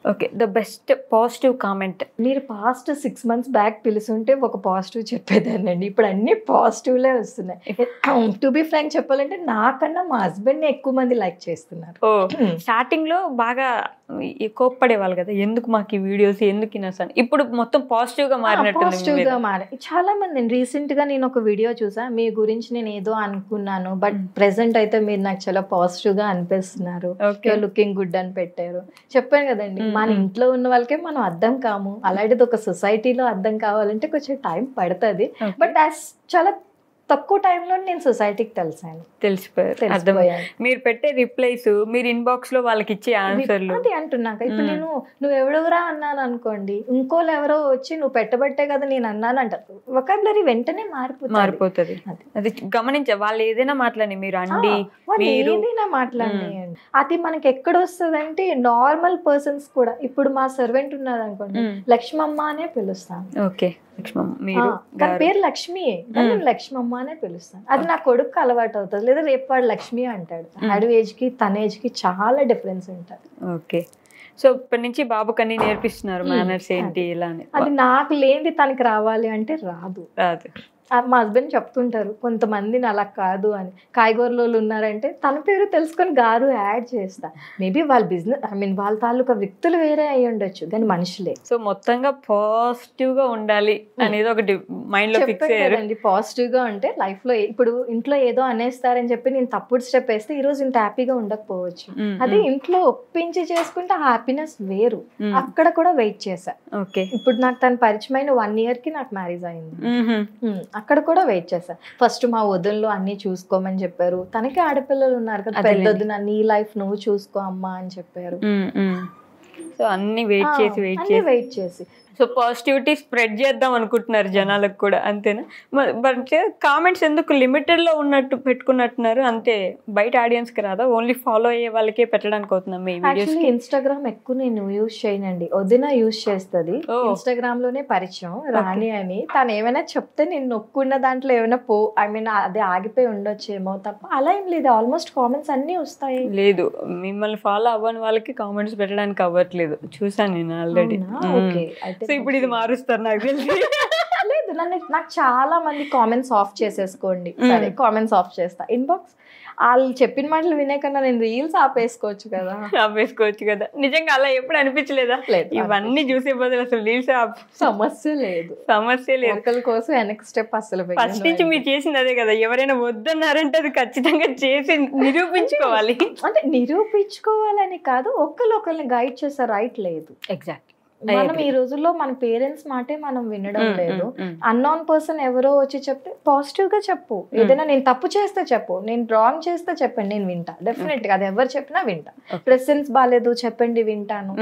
Okay the best positive comment మీరు past six months back పిలుచుంటే ఒక పాజిటివ్ చెప్పేదానండి ఇప్పుడు అన్ని పాజిటివ్లే వస్తున్నాయి టు బి ఫ్రాంక్ చెప్పాలంటే నాకన్నా మా హస్బెండ్ ఎక్కువ మంది లైక్ చేస్తున్నారు ఓ స్టార్టింగ్ లో బాగా ఈ కోప్పడేవాళ్ళు కదా ఎందుకు మాకు ఈ వీడియోస్ ఎందుకు ఇనసాను ఇప్పుడు మొత్తం పాజిటివ్ గా మారినట్టుంది మీ పాజిటివ్ మీద. గా మారి చాలా మంది రీసెంట్ గా నేను ఒక వీడియో చూసా మీ గురించి నేను ఏదో అనుకున్నాను బట్ ప్రెసెంట్ అయితే మీరు నాకు చాలా పాజిటివ్ గా అనిపిస్తున్నారు ఓకే లుకింగ్ గుడ్ అని పెట్టారు చెప్పాను కదండి మ్మ్. మన ఇంట్లో ఉన్న వాళ్ళకే మనం అర్థం కాము అలాంటిది ఒక సొసైటీలో అర్థం కావాలంటే కొంచెం టైం పడుతుంది బట్ యాజ్ చాలా తక్కువ టైంలో నేను సొసైటీకి తెలిసాను తెలిసిపోయారు అర్థం తెలిసిపోయాను మీరు పెట్టే రిప్లైస్ మీరు ఇన్బాక్స్ లో వాళ్ళకి ఇచ్చే ఆన్సర్లు అది అంటున్నాక ఇప్పుడు మ్మ్. నేను నువ్వు ఎవడెవరా అన్నాను అనుకోండి ఇంకోళ్ళు ఎవరో వచ్చి నువ్వు పెట్టబట్టే కదా నేను అన్నాను అంటారు వకాబులరీ వెంటనే మారిపోతుంది మారిపోతుంది అది. అది గమనించ వాళ్ళు ఏదైనా మాట్లాడి మీరు అండి వాళ్ళు మీరు ఏదైనా మాట్లాడినాయండి అది మనకి ఎక్కడ వస్తుంది అంటే నార్మల్ పర్సన్స్ కూడా ఇప్పుడు మా సర్వెంట్ ఉన్నారు అనుకోండి మ్మ్. లక్ష్మమ్మ అనే పిలుస్తాను ఓకే లక్ష్మమ్మ ఆ, మీరు తన గారు. పేరు లక్ష్మియే కానీ నేను లక్ష్మమ్మ అనే పిలుస్తాను అది నా కొడుకు అలవాటు అవుతుంది లేదా రేపు వాడు లక్ష్మి అంటాడు ఆడు ఏజ్ కి తన ఏజ్ కి చాలా డిఫరెన్స్ ఉంటుంది ఓకే సో ఇప్పటి నుంచి బాబుకి అన్ని నేర్పిస్తున్నారు మ్మ్. మేనర్స్ ఏంటి ఇలా అని అది నాకు లేనిది తనకి రావాలి అంటే రాదు రాదు ఆ, మా హస్బెండ్ చెప్తుంటారు కొంతమందిని అలా కాదు అని కాయగూరలోళ్ళు ఉన్నారంటే తన పేరు తెలుసుకొని గారు యాడ్ చేస్తా మేబీ వాళ్ళ బిజినెస్ ఐ మీన్ వాళ్ళ తాలూకా వ్యక్తులు వేరే అయి ఉండొచ్చు కానీ మనుషులే సో మొత్తంగా పాజిటివ్ గా ఉండాలి అనేది ఒకటి మైండ్ లో ఫిక్స్ చెప్పాను అయ్యారు కదండి పాజిటివ్ గా ఉంటే లైఫ్ లో ఇప్పుడు ఇంట్లో ఏదో అనేస్తారని చెప్పి నేను తప్పుడు స్టెప్ వేస్తే ఈ రోజు ఇంత హ్యాపీగా ఉండకపోవచ్చు మ్మ్, అది మ్మ్. ఇంట్లో ఒప్పించి చేసుకుంటే హ్యాపీనెస్ వేరు మ్మ్. అక్కడ కూడా వెయిట్ చేశా ఓకే ఇప్పుడు నాకు తను పరిచయమైన వన్ ఇయర్ కి నాకు మ్యారేజ్ అయింది మ్మ్. ఉమ్, అక్కడ కూడా వెయిట్ చేశా ఫస్ట్ మా వదినలో అన్ని చూసుకోమని చెప్పారు తనకి ఆడపిల్లలు ఉన్నారు కదా అదేలేండి. పెద్ద వదిన నీ లైఫ్ నువ్వు చూసుకో అమ్మా అని చెప్పారు మ్మ్, మ్మ్. సో అన్ని వెయిట్ చేసి వెయిట్ అన్ని చేసి వెయిట్ చేసి సో పాజిటివిటీ స్ప్రెడ్ చేద్దాం అనుకుంటున్నారు జనాలకు కూడా అంతేనా బట్ కామెంట్స్ ఎందుకు లిమిటెడ్ లో ఉన్నట్టు పెట్టుకున్నట్టున్నారు అంతే బయట ఆడియన్స్ కి రాదా ఓన్లీ ఫాలో అయ్యే వాళ్ళకే పెట్టడానికి అవుతున్నాం మీ వీడియోస్ యాక్చువల్లీ ఇన్స్టాగ్రామ్ ఎక్కువ నేను యూజ్ చేయనండి వదిన యూజ్ చేస్తుంది ఓ. ఇన్స్టాగ్రామ్ లోనే పరిచయం రాణి అని తను ఏమైనా చెప్తే నేను నొక్కున్న దాంట్లో ఏమైనా పో ఐ మీన్ అది ఆగిపోయి ఉండొచ్చేమో తప్ప అలా ఏం లేదు ఆల్మోస్ట్ కామెంట్స్ అన్ని వస్తాయి లేదు మిమ్మల్ని ఫాలో అవ్వని వాళ్ళకి కామెంట్స్ పెట్టడానికి అవ్వట్లేదు చూసాను నేను ఆల్రెడీ అవునా? ఓకే అయితే సో ఇప్పుడు ఇది మారుస్తారు నాకు తెలిసి లేదు నన్ను నాకు చాలా మంది కామెంట్స్ ఆఫ్ చేసేసుకోండి సరే కామెంట్స్ ఆఫ్ చేస్తా ఇన్బాక్స్ వాళ్ళు చెప్పిన మాటలు వినే కన్నా నేను రీల్స్ ఆపేసుకోవచ్చు కదా ఆపేసుకోవచ్చు కదా నిజంగా అలా ఎప్పుడు అనిపించలేదా లేదు ఇవన్నీ చూసే బదులు అసలు రీల్స్ సమస్య లేదు సమస్య లేదు ఒకరి కోసం వెనక్కి స్టెప్ అసలు వెయ్యను ఫస్ట్ నుంచి మీరు చేసింది అదే కదా ఎవరైనా వద్దన్నారంటే అది ఖచ్చితంగా చేసి నిరూపించుకోవాలి అంటే నిరూపించుకోవాలని కాదు ఒకళ్ళు ఒకరిని గైడ్ చేసే రైట్ లేదు ఎగ్జాక్ట్ మనం ఈ రోజుల్లో మన పేరెంట్స్ మాటే మనం వినడం లేదు అన్నోన్ పర్సన్ ఎవరో వచ్చి చెప్తే పాజిటివ్ గా చెప్పు ఏదైనా నేను తప్పు చేస్తే చెప్పు నేను రాంగ్ చేస్తే చెప్పండి నేను వింటా డెఫినెట్ గా అది ఎవరు చెప్పినా వింటా Okay. ప్రెసెన్స్ బాగాలేదు చెప్పండి వింటాను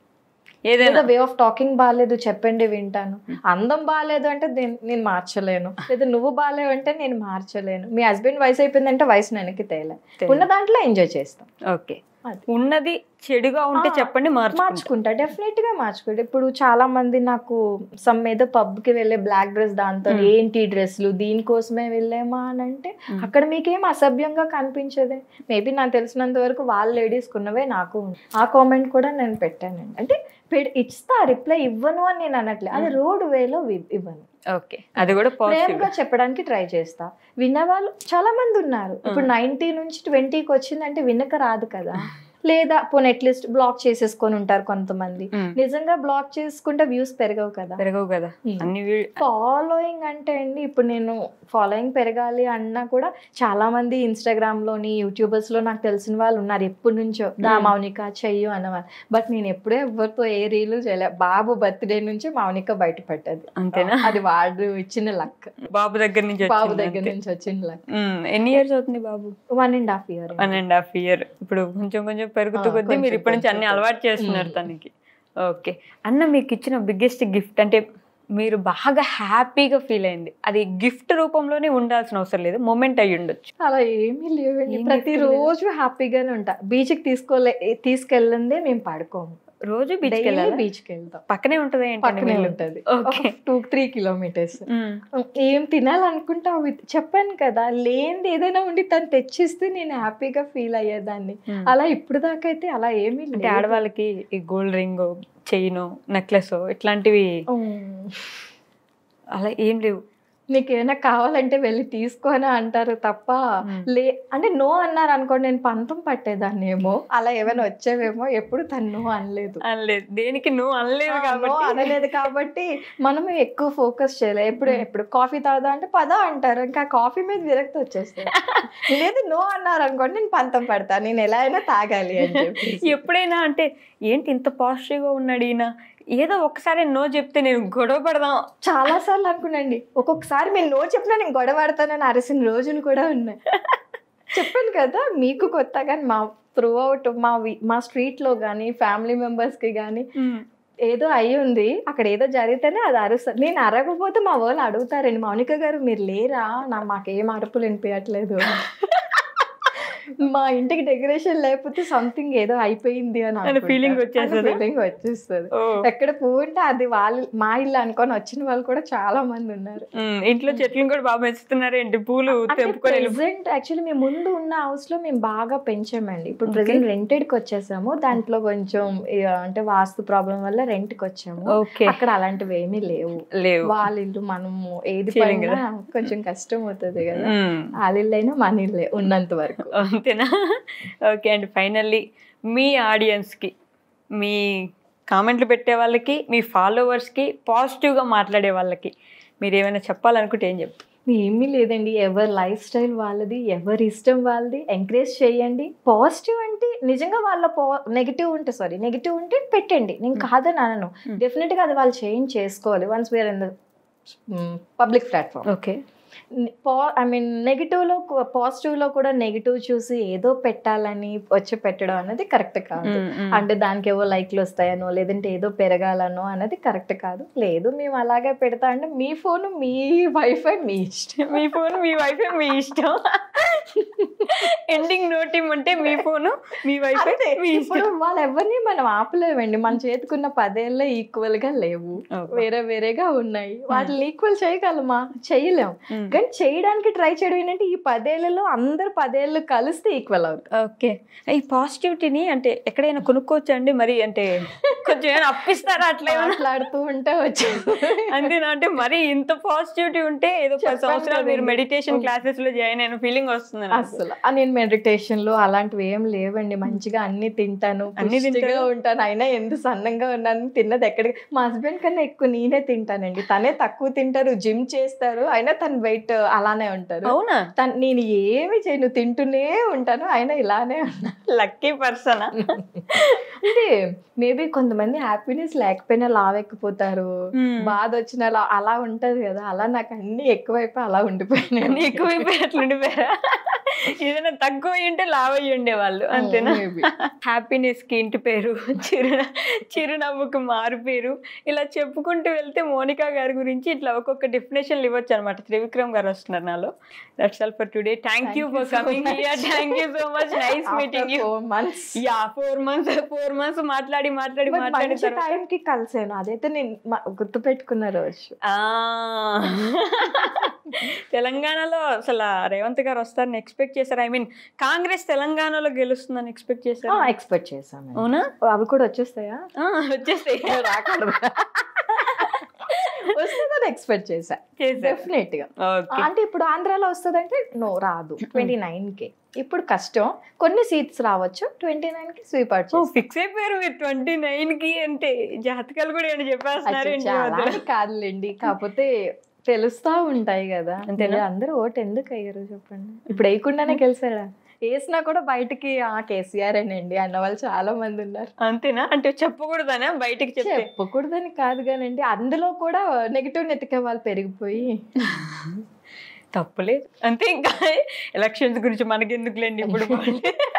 ఏదైనా లేదా వే ఆఫ్ టాకింగ్ బాగాలేదు చెప్పండి వింటాను అందం బాగాలేదు అంటే దేన్- నేను మార్చలేను లేదా నువ్వు బాగాలేవు అంటే నేను మార్చలేను మీ హస్బెండ్ వయసు అయిపోయిందంటే వయసు వెనక్కి తేలే ఉన్న దాంట్లో ఎంజాయ్ చేస్తాం ఓకే అది. ఉన్నది చెడుగా ఉంటే ఆ, చెప్పండి మార్చుకుంటా మార్చుకుంటా డెఫినెట్ గా మార్చుకుంటా ఇప్పుడు చాలా మంది నాకు సమ్ ఏదో పబ్ కి వెళ్ళే బ్లాక్ డ్రెస్ దాంతో Hmm. ఏంటి డ్రెస్లు దీనికోసమే వెళ్ళామా అని అంటే Hmm. అక్కడ మీకేం అసభ్యంగా కనిపించదే మేబీ నాకు తెలిసినంత వరకు వాళ్ళ లేడీస్ కున్నవే నాకు ఉంది. ఆ కామెంట్ కూడా నేను పెట్టానండి అంటే పె- ఇస్తా రిప్లై ఇవ్వను అని నేను అనట్లే అది రోడ్ వేలో ఇవ్వను ఓకే అది కూడా పాజిటివ్ ప్రేమగా చెప్పడానికి ట్రై చేస్తా విన్నవాళ్ళు చాలా మంది ఉన్నారు ఇప్పుడు నైన్టీ నుంచి ట్వంటీకి వచ్చిందంటే వినక రాదు కదా లేదా పోనీ అట్లీస్ట్ బ్లాక్ చేసేసుకొని ఉంటారు కొంతమంది నిజంగా బ్లాక్ చేసుకుంటే వ్యూస్ పెరగవు కదా పెరగవు కదా Hmm. అన్ని వీ- ఫాలోయింగ్ అంటే అండి ఇప్పుడు నేను ఫాలోయింగ్ పెరగాలి అన్నా కూడా చాలా మంది ఇన్స్టాగ్రామ్ లోని యూట్యూబర్స్ లో నాకు తెలిసిన వాళ్ళు ఉన్నారు ఎప్పటి నుంచో దా Hmm. మౌనిక చెయ్యు అన్నవాళ్ళు బట్ నేను ఎప్పుడే ఎవరితో ఏ రీలు చేయలే బాబు బర్త్డే నుంచి మౌనిక బయటపడ్డది అంతేనా అది వాడు ఇచ్చిన లక్ బాబు దగ్గర నుంచి బాబు వచ్చింది దగ్గర అంతే. నుంచి వచ్చిన లక్ Hmm. ఎన్ని ఇయర్స్ అవుతుంది బాబు one and half year one and half year ఇప్పుడు కొంచెం కొంచెం పెరుగుతూ ఆ, కొద్దీ మీరు కొంచెం, ఇప్పటి నుంచి అన్ని కొంచెం. అలవాటు చేస్తున్నారు మ్మ్. తనకి ఓకే అన్న మీకు ఇచ్చిన బిగ్గెస్ట్ గిఫ్ట్ అంటే మీరు బాగా హ్యాపీగా ఫీల్ అయింది అది గిఫ్ట్ రూపంలోనే ఉండాల్సిన అవసరం లేదు మూమెంట్ అయ్యి ఉండొచ్చు అలా ఏమీ లేవండి ఏం ప్రతిరోజు హ్యాపీగానే ఉంటా బీచ్కి తీసుకోలే తీసుకెళ్ళిందే మేము పడుకోము రోజు బీచ్ డైలీ బీచ్కి వెళ్తాం పక్కనే ఉంటది ఏంటండి పక్కనే వీళ్ళు? ఉంటది Okay. టూ త్రీ కిలోమీటర్స్ ఉమ్. ఏం తినాలనుకుంటే అవి చెప్పాను కదా లేనిది ఏదైనా ఉండి తను తెచ్చిస్తే నేను హ్యాపీగా ఫీల్ అయ్యేదాన్ని ఉమ్. అలా ఇప్పుడు దాకా అయితే అలా ఏమీ అంటే లేదు. ఆడవాళ్ళకి ఈ గోల్డ్ రింగ్ చైన్ నెక్లెస్ ఇట్లాంటివి ఉమ్. అలా ఏం లేవు నీకు ఏమైనా కావాలంటే వెళ్ళి తీసుకొని అంటారు తప్ప మ్మ్. లే అంటే నో అన్నారు అనుకోండి నేను పంతం పట్టేదాన్ని ఏమో అలా ఏమైనా వచ్చేవేమో ఎప్పుడు తను నో అనలేదు అనలేదు దేనికి నువ్వు అనలేదు ఆ, no కాబట్టి అనలేదు కాబట్టి మనము ఎక్కువ ఫోకస్ చేయలేదు ఎప్పుడు ఎప్పుడు కాఫీ తాగుదా అంటే పద అంటారు ఇంకా కాఫీ మీద విరక్తి వచ్చేస్తుంది లేదు నో అన్నారు అనుకోండి నేను పంతం పడతా నేను ఎలా అయినా తాగాలి అని చెప్పి ఎప్పుడైనా అంటే ఏంటి ఇంత పాజిటివ్ గా ఉన్నాడు ఈయన ఏదో ఒకసారి నో చెప్తే నేను గొడవ పడదాం చాలా సార్లు అనుకున్నాండి ఒక్కొక్కసారి మీరు నో చెప్పినా నేను గొడవ పడతానని అరిసిన రోజులు కూడా ఉన్నాయి చెప్పాను కదా మీకు కొత్త కానీ మా త్రూ అవుట్ మా వి- మా street లో కానీ ఫ్యామిలీ కి కానీ ఏదో అయి ఉంది అక్కడ ఏదో జరిగితేనే అది అరుస్తారు నేను అరగకపోతే మా వాళ్ళు అడుగుతారండి మౌనిక గారు మీరు లేరా నా మాకేం అరుపులు వినిపించట్లేదు మా ఇంటికి డెకరేషన్ లేకపోతే సంథింగ్ ఏదో అయిపోయింది అని అనే feeling వచ్చేస్తదా? ఫీలింగ్ వచ్చేస్తుంది ఓ. ఎక్కడ పువ్వు ఉంటే అది వాళ్ళు మా ఇల్లు అనుకొని వచ్చిన వాళ్ళు కూడా చాలా మంది ఉన్నారు ఉమ్, ఇంట్లో చెట్లను కూడా బాగా పెంచుతున్నారు ఏంటి పూలు తెంపుకొని వెళ్ళి- ప్రెసెంట్ యాక్చువల్లీ మేము ముందు ఉన్న హౌస్ లో మేము బాగా పెంచామండి ఇప్పుడు Okay. ప్రెసెంట్ రెంటెడ్ కి వచ్చేసాము దాంట్లో కొంచెం ఇక అంటే వాస్తు ప్రాబ్లం వల్ల రెంట్ కి వచ్చాము ఓకే అక్కడ అలాంటివి ఏమీ లేవు లేవు వాళ్ళ ఇల్లు మనము ఏది Feeling పడినా కొంచెం కష్టం అవుతుంది కదా ఉమ్, వాళ్ళ ఇల్లు అయినా మన ఇల్లే ఉన్నంత వరకు అంతేనా ఓకే అండి ఫైనల్లీ మీ ఆడియన్స్కి మీ కామెంట్లు పెట్టే వాళ్ళకి మీ ఫాలోవర్స్కి పాజిటివ్గా మాట్లాడే వాళ్ళకి మీరు ఏమైనా చెప్పాలనుకుంటే ఏం చెప్తారు ఏమీ లేదండి ఎవరి లైఫ్ స్టైల్ వాళ్ళది ఎవరి ఇష్టం వాళ్ళది ఎంకరేజ్ చేయండి పాజిటివ్ అంటే నిజంగా వాళ్ళ పా నెగిటివ్ ఉంటే సారీ నెగిటివ్ ఉంటే పెట్టండి నేను కాదని అనను Hmm. డెఫినెట్గా అది వాళ్ళు చేంజ్ చేసుకోవాలి once where in the public platform okay I mean నెగిటివ్లో పాజిటివ్లో కూడా నెగిటివ్ చూసి ఏదో పెట్టాలని వచ్చి పెట్టడం అనేది కరెక్ట్ కాదు అంటే దానికి ఏవో లైక్లు వస్తాయనో లేదంటే ఏదో పెరగాలనో అనేది కరెక్ట్ కాదు లేదు మేము అలాగే పెడతా అంటే మీ ఫోన్ మీ వైఫై మీ ఇష్టం మీ ఫోన్ మీ వైఫై మీ ఇష్టం ఎండింగ్ నోట్ ఇమ్మంటే మీ ఫోను మీ వైఫై అంతే. మీ ఇప్పుడు ఇష్టం వాళ్ళు ఎవరిని మనం ఆపలేమండి మన చేతికున్న పదేళ్ళే ఈక్వల్ గా లేవు వేరే వేరేగా ఉన్నాయి వాటిని ఈక్వల్ చేయగలమా చేయలేం ఉమ్. కానీ చేయడానికి ట్రై చేయడం ఏంటంటే ఈ పదేళ్లలో అందరు పదేళ్ళు కలిస్తే ఈక్వల్ అవుతుంది ఓకే ఈ పాజిటివిటీని అంటే ఎక్కడైనా కొనుక్కోవచ్చా అండి మరి అంటే కొంచెం ఏమైనా అప్పిస్తారా అట్లా ఏమైనా మాట్లాడుతూ ఉంటే వచ్చి అంతేనా అంటే మరి ఇంత పాజిటివిటీ ఉంటే ఏదో పది చెప్పాను సంవత్సరాలు మీరు కదండి. మెడిటేషన్ క్లాసెస్ లో జాయిన్ అయిన ఫీలింగ్ వస్తుంది నాకు. అసలు ఆ నేను మెడిటేషన్ లో అలాంటివి ఏం లేవండి మంచిగా అన్ని తింటాను అన్ని పుష్టిగా తింటారు? ఉంటాను అయినా ఎంత సన్నంగా ఉన్నాను తిన్నది ఎక్కడికి మా హస్బెండ్ కన్నా ఎక్కువ నేనే తింటానండి తనే తక్కువ తింటారు జిమ్ చేస్తారు అయినా తన వెయిట్ అలానే ఉంటారు అవునా తను నేను ఏమి చేయను తింటూనే ఉంటాను అయినా ఇలానే ఉన్నా లక్కీ పర్సన్ అంటే మేబీ కొంతమంది హ్యాపీనెస్ లేకపోయినా లావెక్కిపోతారు బాధ వచ్చిన అలా అలా ఉంటది కదా అలా నాకు అన్ని ఎక్కువైపోయి అలా ఉండిపోయినాయి ఎక్కువైపోయి అట్లుండిపోయారా ఏదైనా తక్కువ అయ్యి ఉంటే లావ్ అయ్యి ఉండేవాళ్ళు అంతేనా Maybe. హ్యాపీనెస్ కి ఇంటి పేరు చిరు చిరునవ్వుకు మారు పేరు ఇలా చెప్పుకుంటూ వెళ్తే మోనికా గారి గురించి ఇట్లా ఒక్కొక్క డెఫినేషన్లు ఇవ్వచ్చు అనమాట త్రివిక్రమ్ గారు వస్తున్నారు నాలో that's all for today thank you Thank you for so coming much. Here thank you so much nice After meeting you four months. Yeah four months four months మాట్లాడి మాట్లాడి But మాట్లాడిన మంచి తర్వాత టైం కి కలిసాను అదైతే నేను గుర్తు పెట్టుకున్న రోజు ఆ తెలంగాణలో అసలు రేవంత్ గారు వస్తారని ఎక్స్పెక్ట్ చేశారు ఐ మీన్ కాంగ్రెస్ తెలంగాణలో గెలుస్తుందని ఎక్స్పెక్ట్ చేశారు ఎక్స్పెక్ట్ చేశాను అవునా అవి కూడా వచ్చేస్తాయా ఆ, వచ్చేస్తాయి రాకూడదు వస్తుందని ఎక్స్పెక్ట్ చేశా చేశారు డెఫినెట్ గా ఓకే అంటే ఇప్పుడు ఆంధ్రాలో వస్తుందంటే నో రాదు ట్వంటీ నైన్ కి ఇప్పుడు కష్టం కొన్ని సీట్స్ రావచ్చు ట్వంటీ నైన్ కి స్వీప్ అవుట్ ఓ ఫిక్స్ అయిపోయారు మీరు ట్వంటీ నైన్ కి అంటే జాతకాలు కూడా ఏమైనా చెప్పేస్తున్నారు ఏంటి ఈ మధ్యలో? చాలా కాదులేండి కాకపోతే తెలుస్తా ఉంటాయి కదా అంతేనా? మీరు అందరూ ఓటు ఎందుకు అయ్యారు చెప్పండి ఇప్పుడు వేయకుండానే గెలిచారా వేసినా కూడా బయటికి ఆ కేసీఆర్ అండి అన్న వాళ్ళు చాలా మంది ఉన్నారు అంతేనా అంటే చెప్పకూడదనా బయటికి చెప్తే చెప్పకూడదని కాదు కానండి అందులో కూడా నెగిటివ్ నెతికే వాళ్ళు పెరిగిపోయి తప్పులేదు అంతే ఇంకా ఎలక్షన్స్ గురించి మనకి ఎందుకులేండి ఇప్పుడు